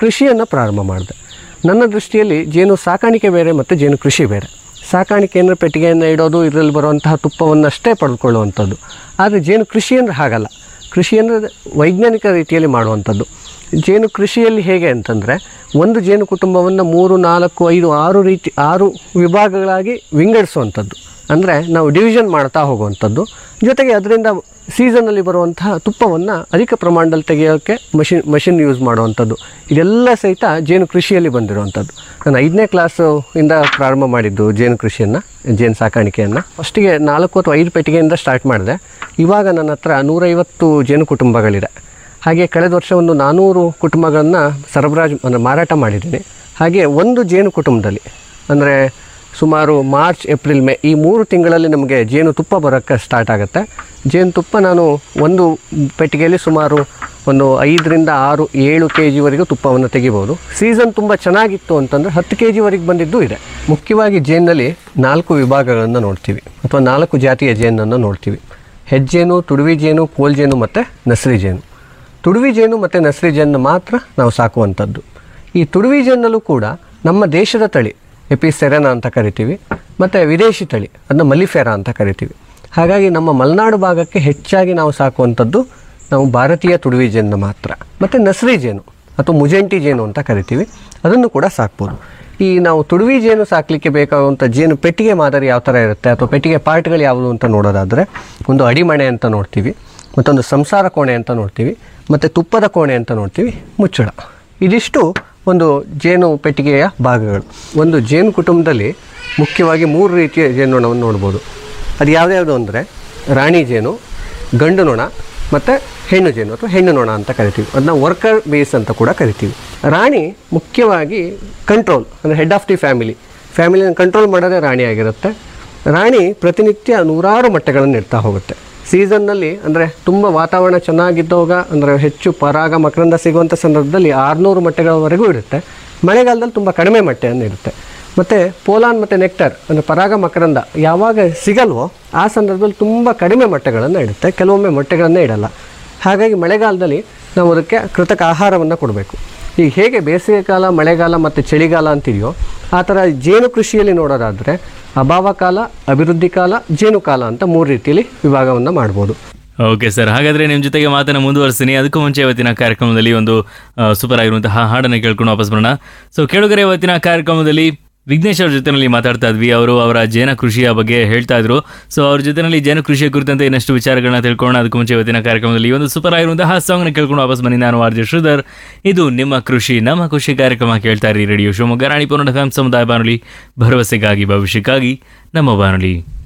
ಕೃಷಿಯನ್ನು ಪ್ರಾರಂಭ ಮಾಡಿದೆ ನನ್ನ ದೃಷ್ಟಿಯಲ್ಲಿ ಜೇನು ಸಾಕಾಣಿಕೆ ಬೇರೆ ಮತ್ತು ಜೇನು ಕೃಷಿ ಬೇರೆ ಸಾಕಾಣಿಕೆ ಅಂದರೆ ಪೆಟ್ಟಿಗೆಯನ್ನು ಇಡೋದು ಇದರಲ್ಲಿ ಬರುವಂತಹ ತುಪ್ಪವನ್ನಷ್ಟೇ ಪಡೆದುಕೊಳ್ಳುವಂಥದ್ದು ಆದರೆ ಜೇನು ಕೃಷಿ ಅಂದರೆ ಹಾಗಲ್ಲ ಕೃಷಿ ಅಂದರೆ ವೈಜ್ಞಾನಿಕ ರೀತಿಯಲ್ಲಿ ಮಾಡುವಂಥದ್ದು ಜೇನು ಕೃಷಿಯಲ್ಲಿ ಹೇಗೆ ಅಂತಂದರೆ ಒಂದು ಜೇನು ಕುಟುಂಬವನ್ನು ಮೂರು ನಾಲ್ಕು ಐದು ಆರು ರೀತಿ ಆರು ವಿಭಾಗಗಳಾಗಿ ವಿಂಗಡಿಸುವಂಥದ್ದು ಅಂದರೆ ನಾವು ಡಿವಿಷನ್ ಮಾಡ್ತಾ ಹೋಗುವಂಥದ್ದು ಜೊತೆಗೆ ಅದರಿಂದ ಸೀಸನಲ್ಲಿ ಬರುವಂತಹ ತುಪ್ಪವನ್ನು ಅಧಿಕ ಪ್ರಮಾಣದಲ್ಲಿ ತೆಗೆಯೋಕ್ಕೆ ಮಷಿನ್ ಮಷಿನ್ ಯೂಸ್ ಮಾಡುವಂಥದ್ದು ಇದೆಲ್ಲ ಸಹಿತ ಜೇನು ಕೃಷಿಯಲ್ಲಿ ಬಂದಿರುವಂಥದ್ದು ನಾನು ಐದನೇ ಕ್ಲಾಸು ಇಂದ ಪ್ರಾರಂಭ ಮಾಡಿದ್ದು ಜೇನು ಕೃಷಿಯನ್ನು ಜೇನು ಸಾಕಾಣಿಕೆಯನ್ನು ಫಸ್ಟಿಗೆ ನಾಲ್ಕು ಅಥವಾ ಐದು ಪೆಟ್ಟಿಗೆಯಿಂದ ಸ್ಟಾರ್ಟ್ ಮಾಡಿದೆ ಇವಾಗ ನನ್ನ ಹತ್ರ ನೂರೈವತ್ತು ಜೇನು ಕುಟುಂಬಗಳಿದೆ ಹಾಗೆ ಕಳೆದ ವರ್ಷ ಒಂದು ನಾನ್ನೂರು ಕುಟುಂಬಗಳನ್ನು ಸರಬರಾಜು ಅಂದರೆ ಮಾರಾಟ ಮಾಡಿದ್ದೀನಿ ಹಾಗೆ ಒಂದು ಜೇನು ಕುಟುಂಬದಲ್ಲಿ ಅಂದರೆ ಸುಮಾರು ಮಾರ್ಚ್ ಏಪ್ರಿಲ್ ಮೇ ಈ ಮೂರು ತಿಂಗಳಲ್ಲಿ ನಮಗೆ ಜೇನುತುಪ್ಪ ಬರೋಕ್ಕೆ ಸ್ಟಾರ್ಟ್ ಆಗುತ್ತೆ ಜೇನುತುಪ್ಪ ನಾನು ಒಂದು ಪೆಟ್ಟಿಗೆಯಲ್ಲಿ ಸುಮಾರು ಒಂದು ಐದರಿಂದ ಆರು ಏಳು ಕೆ ಜಿವರೆಗೂ ತುಪ್ಪವನ್ನು ತೆಗಿಬೋದು ಸೀಸನ್ ತುಂಬ ಚೆನ್ನಾಗಿತ್ತು ಅಂತಂದರೆ ಹತ್ತು ಕೆ ಜಿವರೆಗೆ ಬಂದಿದ್ದು ಇದೆ ಮುಖ್ಯವಾಗಿ ಜೇನಲ್ಲಿ ನಾಲ್ಕು ವಿಭಾಗಗಳನ್ನು ನೋಡ್ತೀವಿ ಅಥವಾ ನಾಲ್ಕು ಜಾತಿಯ ಜೇನನ್ನು ನೋಡ್ತೀವಿ ಹೆಜ್ಜೇನು ತುಡುವಿ ಜೇನು ಕೋಲ್ ಜೇನು ಮತ್ತು ನಸ್ರಿ ಜೇನು ತುಡುವಿ ಜೇನು ಮತ್ತು ನಸ್ರಿ ಜೇನು ಮಾತ್ರ ನಾವು ಸಾಕುವಂಥದ್ದು ಈ ತುಡುವಿ ಜೇನಲ್ಲೂ ಕೂಡ ನಮ್ಮ ದೇಶದ ತಳಿ ಎಪಿಸೆರೆನಾ ಅಂತ ಕರಿತೀವಿ ಮತ್ತು ವಿದೇಶಿ ತಳಿ ಅದನ್ನ ಮಲ್ಲಿಫೆರಾ ಅಂತ ಕರಿತೀವಿ ಹಾಗಾಗಿ ನಮ್ಮ ಮಲೆನಾಡು ಭಾಗಕ್ಕೆ ಹೆಚ್ಚಾಗಿ ನಾವು ಸಾಕುವಂಥದ್ದು ನಾವು ಭಾರತೀಯ ತುಡುವಿ ಜೇನು ಮಾತ್ರ ಮತ್ತು ನಸ್ರಿ ಜೇನು ಅಥವಾ ಮುಜೆಂಟಿ ಜೇನು ಅಂತ ಕರಿತೀವಿ ಅದನ್ನು ಕೂಡ ಸಾಕ್ಬೋದು ಈ ನಾವು ತುಡುವಿ ಜೇನು ಸಾಕಲಿಕ್ಕೆ ಬೇಕಾಗುವಂಥ ಜೇನು ಪೆಟ್ಟಿಗೆ ಮಾದರಿ ಯಾವ ಥರ ಇರುತ್ತೆ ಅಥವಾ ಪೆಟ್ಟಿಗೆ ಪಾರ್ಟ್ಗಳು ಯಾವುದು ಅಂತ ನೋಡೋದಾದರೆ ಒಂದು ಅಡಿಮಣೆ ಅಂತ ನೋಡ್ತೀವಿ ಮತ್ತೊಂದು ಸಂಸಾರ ಕೋಣೆ ಅಂತ ನೋಡ್ತೀವಿ ಮತ್ತು ತುಪ್ಪದ ಕೋಣೆ ಅಂತ ನೋಡ್ತೀವಿ ಮುಚ್ಚಳ ಇದಿಷ್ಟು ಒಂದು ಜೇನು ಪೆಟ್ಟಿಗೆಯ ಭಾಗಗಳು ಒಂದು ಜೇನು ಕುಟುಂಬದಲ್ಲಿ ಮುಖ್ಯವಾಗಿ ಮೂರು ರೀತಿಯ ಜೇನುನೊಣವನ್ನು ನೋಡ್ಬೋದು ಅದು ಯಾವ್ದ್ಯಾವುದು ಅಂದರೆ ರಾಣಿ ಜೇನು ಗಂಡು ನೊಣ ಮತ್ತು ಹೆಣ್ಣು ಜೇನು ಅಥವಾ ಹೆಣ್ಣು ನೊಣ ಅಂತ ಕರಿತೀವಿ ಅದನ್ನ ವರ್ಕರ್ ಬೇಸ್ ಅಂತ ಕೂಡ ಕರಿತೀವಿ ರಾಣಿ ಮುಖ್ಯವಾಗಿ ಕಂಟ್ರೋಲ್ ಅಂದರೆ ಹೆಡ್ ಆಫ್ ದಿ ಫ್ಯಾಮಿಲಿ ಫ್ಯಾಮಿಲಿನ ಕಂಟ್ರೋಲ್ ಮಾಡೋದೇ ರಾಣಿ ಆಗಿರುತ್ತೆ ರಾಣಿ ಪ್ರತಿನಿತ್ಯ ನೂರಾರು ಮೊಟ್ಟೆಗಳನ್ನು ಇಡ್ತಾ ಹೋಗುತ್ತೆ ಸೀಸನ್ನಲ್ಲಿ ಅಂದರೆ ತುಂಬ ವಾತಾವರಣ ಚೆನ್ನಾಗಿದ್ದಾಗ ಅಂದರೆ ಹೆಚ್ಚು ಪರಾಗ ಮಕರಂದ ಸಿಗುವಂಥ ಸಂದರ್ಭದಲ್ಲಿ ಆರುನೂರು ಮೊಟ್ಟೆಗಳವರೆಗೂ ಇರುತ್ತೆ ಮಳೆಗಾಲದಲ್ಲಿ ತುಂಬ ಕಡಿಮೆ ಮೊಟ್ಟೆಯನ್ನು ಇರುತ್ತೆ ಮತ್ತು ಪೋಲಾನ್ ಮತ್ತು ನೆಕ್ಟರ್ ಅಂದರೆ ಪರಾಗ ಮಕರಂದ ಯಾವಾಗ ಸಿಗಲ್ವೋ ಆ ಸಂದರ್ಭದಲ್ಲಿ ತುಂಬ ಕಡಿಮೆ ಮೊಟ್ಟೆಗಳನ್ನು ಇಡುತ್ತೆ ಕೆಲವೊಮ್ಮೆ ಮೊಟ್ಟೆಗಳನ್ನೇ ಇಡಲ್ಲ ಹಾಗಾಗಿ ಮಳೆಗಾಲದಲ್ಲಿ ನಾವು ಅದಕ್ಕೆ ಕೃತಕ ಆಹಾರವನ್ನು ಕೊಡಬೇಕು ಈಗ ಹೇಗೆ ಬೇಸಿಗೆ ಕಾಲ ಮಳೆಗಾಲ ಮತ್ತು ಚಳಿಗಾಲ ಅಂತಿದೆಯೋ ಆ ಥರ ಜೇನು ಕೃಷಿಯಲ್ಲಿ ನೋಡೋದಾದರೆ ಅಭಾವ ಕಾಲ ಅಭಿವೃದ್ಧಿ ಕಾಲ ಜೇನು ಕಾಲ ಅಂತ ಮೂರು ರೀತಿಯಲ್ಲಿ ವಿಭಾಗವನ್ನು ಮಾಡ್ಬೋದು ಓಕೆ ಸರ್ ಹಾಗಾದ್ರೆ ನಿಮ್ಮ ಜೊತೆಗೆ ಮಾತನ್ನ ಮುಂದುವರಿಸ್ತೀನಿ ಅದಕ್ಕೂ ಮುಂಚೆ ಇವತ್ತಿನ ಕಾರ್ಯಕ್ರಮದಲ್ಲಿ ಒಂದು ಸೂಪರ್ ಆಗಿರುವಂತಹ ಹಾಡನ್ನು ಕೇಳ್ಕೊಂಡು ವಾಪಸ್ ಬರೋಣ ಸೊ ಕೇಳುಗರೆ ಇವತ್ತಿನ ಕಾರ್ಯಕ್ರಮದಲ್ಲಿ ವಿಘ್ನೇಶ್ ಅವ್ರ ಜೊತೆನಲ್ಲಿ ಮಾತಾಡ್ತಾ ಇದ್ವಿ ಅವರು ಅವರ ಜೇನ ಕೃಷಿಯ ಬಗ್ಗೆ ಹೇಳ್ತಾ ಇದ್ರು ಸೊ ಅವ್ರ ಜೊತೆನಲ್ಲಿ ಜೇನ ಕೃಷಿಯ ಕುರಿತಂತೆ ಇನ್ನಷ್ಟು ವಿಚಾರಗಳನ್ನ ತಿಳ್ಕೊಳ್ಳೋಣ ಅದಕ್ಕೂ ಮುಂಚೆ ಇವತ್ತಿನ ಕಾರ್ಯಕ್ರಮದಲ್ಲಿ ಈ ಒಂದು ಸೂಪರ್ ಆಗಿರುವಂತಹ ಸಾಂಗ್ನ ಕೇಳ್ಕೊಂಡು ವಾಪಸ್ ಬನ್ನಿ ನಾನು ಆರ್ಜೆ ಶ್ರೀಧರ್ ಇದು ನಿಮ್ಮ ಕೃಷಿ ನಮ್ಮ ಕೃಷಿ ಕಾರ್ಯಕ್ರಮ ಕೇಳ್ತಾ ಇರಿ ರೇಡಿಯೋ ಶಿವಮೊಗ್ಗ ರಾಣಿ ಪೂರ್ಣ ಫ್ಯಾಮ್ ಸಮುದಾಯ ಬಾನುಲಿ ಭರವಸೆಗಾಗಿ ಭವಿಷ್ಯಕ್ಕಾಗಿ ನಮ್ಮ ಬಾನುಲಿ